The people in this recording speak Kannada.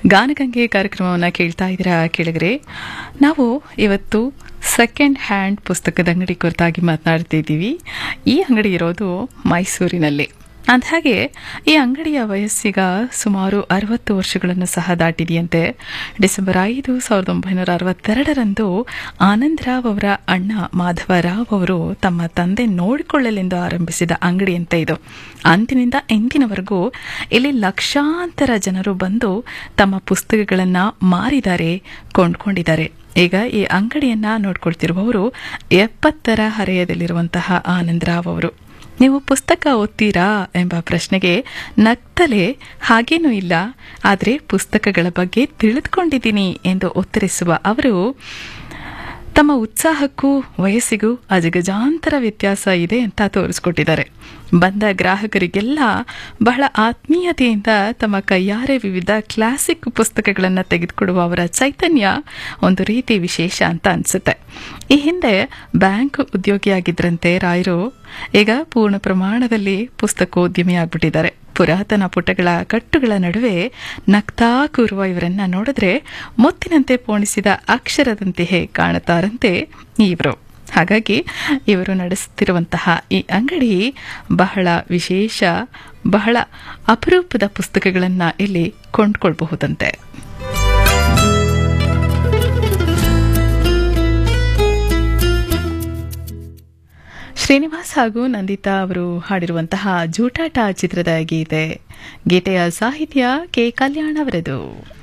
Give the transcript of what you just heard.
ಗಾನಗಂಗೆ ಕಾರ್ಯಕ್ರಮವನ್ನು ಕೇಳ್ತಾ ಇದ್ದೀರಾ ಕೇಳಿದ್ರೆ ನಾವು ಇವತ್ತು ಸೆಕೆಂಡ್ ಹ್ಯಾಂಡ್ ಪುಸ್ತಕದ ಅಂಗಡಿ ಕುರಿತಾಗಿ ಮಾತನಾಡ್ತಿದ್ದೀವಿ ಈ ಅಂಗಡಿ ಇರೋದು ಮೈಸೂರಿನಲ್ಲಿ ಅಂದಹಾಗೆ ಈ ಅಂಗಡಿಯ ವಯಸ್ಸಿಗ ಸುಮಾರು ಅರವತ್ತು ವರ್ಷಗಳನ್ನು ಸಹ ದಾಟಿದೆಯಂತೆ ಡಿಸೆಂಬರ್ ಐದು ಸಾವಿರದ ಒಂಬೈನೂರ ಅರವತ್ತೆರಡರಂದು ಆನಂದರಾವ್ ಅವರ ಅಣ್ಣ ಮಾಧವರಾವ್ ಅವರು ತಮ್ಮ ತಂದೆ ನೋಡಿಕೊಳ್ಳಲೆಂದು ಆರಂಭಿಸಿದ ಅಂಗಡಿಯಂತೆ ಇದು ಅಂದಿನಿಂದ ಇಂದಿನವರೆಗೂ ಇಲ್ಲಿ ಲಕ್ಷಾಂತರ ಜನರು ಬಂದು ತಮ್ಮ ಪುಸ್ತಕಗಳನ್ನು ಮಾರಿದ್ದಾರೆ ಕೊಂಡ್ಕೊಂಡಿದ್ದಾರೆ ಈಗ ಈ ಅಂಗಡಿಯನ್ನ ನೋಡ್ಕೊಳ್ತಿರುವವರು ಎಪ್ಪತ್ತರ ಹರೆಯದಲ್ಲಿರುವಂತಹ ಆನಂದರಾವ್ ಅವರು ನೀವು ಪುಸ್ತಕ ಓದ್ತೀರಾ ಎಂಬ ಪ್ರಶ್ನೆಗೆ ನಗ್ತಲೇ ಹಾಗೇನೂ ಇಲ್ಲ ಆದರೆ ಪುಸ್ತಕಗಳ ಬಗ್ಗೆ ತಿಳಿದುಕೊಂಡಿದ್ದೀನಿ ಎಂದು ಉತ್ತರಿಸುವ ಅವರು ತಮ್ಮ ಉತ್ಸಾಹಕ್ಕೂ ವಯಸ್ಸಿಗೂ ಅಜಗಜಾಂತರ ವ್ಯತ್ಯಾಸ ಇದೆ ಅಂತ ತೋರಿಸ್ಕೊಟ್ಟಿದ್ದಾರೆ ಬಂದ ಗ್ರಾಹಕರಿಗೆಲ್ಲ ಬಹಳ ಆತ್ಮೀಯತೆಯಿಂದ ತಮ್ಮ ಕೈಯಾರೆ ವಿವಿಧ ಕ್ಲಾಸಿಕ್ ಪುಸ್ತಕಗಳನ್ನು ತೆಗೆದುಕೊಡುವ ಅವರ ಚೈತನ್ಯ ಒಂದು ರೀತಿ ವಿಶೇಷ ಅಂತ ಅನಿಸುತ್ತೆ ಈ ಹಿಂದೆ ಬ್ಯಾಂಕ್ ಉದ್ಯೋಗಿಯಾಗಿದ್ದರಂತೆ ರಾಯರು ಈಗ ಪೂರ್ಣ ಪ್ರಮಾಣದಲ್ಲಿ ಪುಸ್ತಕೋದ್ಯಮಿ ಆಗ್ಬಿಟ್ಟಿದ್ದಾರೆ ಪುರಾತನ ಪುಟಗಳ ಕಟ್ಟುಗಳ ನಡುವೆ ನಗ್ತಾ ಕೂರುವ ಇವರನ್ನ ನೋಡಿದ್ರೆ ಮುತ್ತಿನಂತೆ ಪೋಣಿಸಿದ ಅಕ್ಷರದಂತೆಯೇ ಕಾಣುತ್ತಾರಂತೆ ಇವರು ಹಾಗಾಗಿ ಇವರು ನಡೆಸುತ್ತಿರುವಂತಹ ಈ ಅಂಗಡಿ ಬಹಳ ವಿಶೇಷ ಬಹಳ ಅಪರೂಪದ ಪುಸ್ತಕಗಳನ್ನು ಇಲ್ಲಿ ಕೊಂಡ್ಕೊಳ್ಬಹುದಂತೆ ಶ್ರೀನಿವಾಸ್ ಹಾಗೂ ನಂದಿತಾ ಅವರು ಹಾಡಿರುವಂತಹ ಜೂಟಾಟ ಚಿತ್ರದ ಗೀತೆ ಗೀತೆಯ ಸಾಹಿತ್ಯ ಕೆ ಕಲ್ಯಾಣ್ ಅವರದು